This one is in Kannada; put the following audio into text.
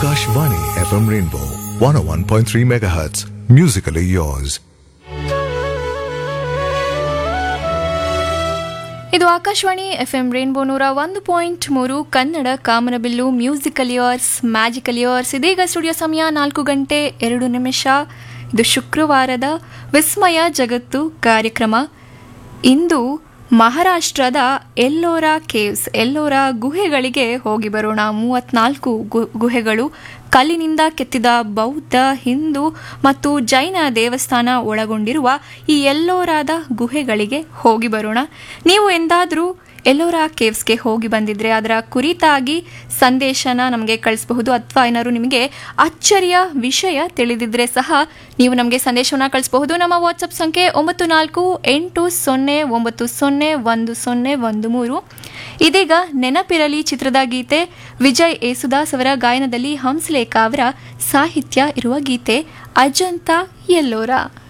Akashvani FM Rainbow 101.3 MHz. Musically yours. ಇದು ಆಕಾಶವಾಣಿ ಎಫ್ ಎಂ ರೇನ್ಬೋ ನೂರ ಒಂದು ಪಾಯಿಂಟ್ ಮೂರು ಕನ್ನಡ ಕಾಮನಬಿಲ್ಲು ಮ್ಯೂಸಿಕಲ್ ಇಯರ್ಸ್ ಮ್ಯಾಜಿಕಲ್ ಇಯರ್ಸ್ ಇದೀಗ ಸ್ಟುಡಿಯೋ ಸಮಯ ನಾಲ್ಕು ಗಂಟೆ ಎರಡು ನಿಮಿಷ ಇದು ಶುಕ್ರವಾರದ ವಿಸ್ಮಯ ಜಗತ್ತು ಕಾರ್ಯಕ್ರಮ ಇಂದು ಮಹಾರಾಷ್ಟ್ರದ ಎಲ್ಲೋರ ಕೇವ್ಸ್ ಎಲ್ಲೋರ ಗುಹೆಗಳಿಗೆ ಹೋಗಿ ಬರೋಣ ಮೂವತ್ನಾಲ್ಕು ಗು- ಗುಹೆಗಳು ಕಲ್ಲಿನಿಂದ ಕೆತ್ತಿದ ಬೌದ್ಧ ಹಿಂದೂ ಮತ್ತು ಜೈನ ದೇವಸ್ಥಾನ ಒಳಗೊಂಡಿರುವ ಈ ಎಲ್ಲೋರಾದ ಗುಹೆಗಳಿಗೆ ಹೋಗಿ ಬರೋಣ ನೀವು ಎಂದಾದರೂ ಎಲ್ಲೋರ ಕೇವ್ಸ್ಗೆ ಹೋಗಿ ಬಂದಿದ್ರೆ ಅದರ ಕುರಿತಾಗಿ ಸಂದೇಶನ ನಮಗೆ ಕಳಿಸಬಹುದು ಅಥವಾ ಏನಾದ್ರು ನಿಮಗೆ ಅಚ್ಚರಿಯ ವಿಷಯ ತಿಳಿದಿದ್ರೆ ಸಹ ನೀವು ನಮಗೆ ಸಂದೇಶವನ್ನು ಕಳಿಸಬಹುದು ನಮ್ಮ ವಾಟ್ಸಪ್ ಸಂಖ್ಯೆ ಒಂಬತ್ತು ನಾಲ್ಕು ಎಂಟು ಸೊನ್ನೆ ಒಂಬತ್ತು ಸೊನ್ನೆ ಒಂದು ಸೊನ್ನೆ ಒಂದು ಮೂರು ಇದೀಗ ನೆನಪಿರಲಿ ಚಿತ್ರದ ಗೀತೆ ವಿಜಯ್ ಯೇಸುದಾಸ್ ಅವರ ಗಾಯನದಲ್ಲಿ ಹಂಸಲೇಖ ಅವರ ಸಾಹಿತ್ಯ ಇರುವ ಗೀತೆ ಅಜಂತ ಎಲ್ಲೋರ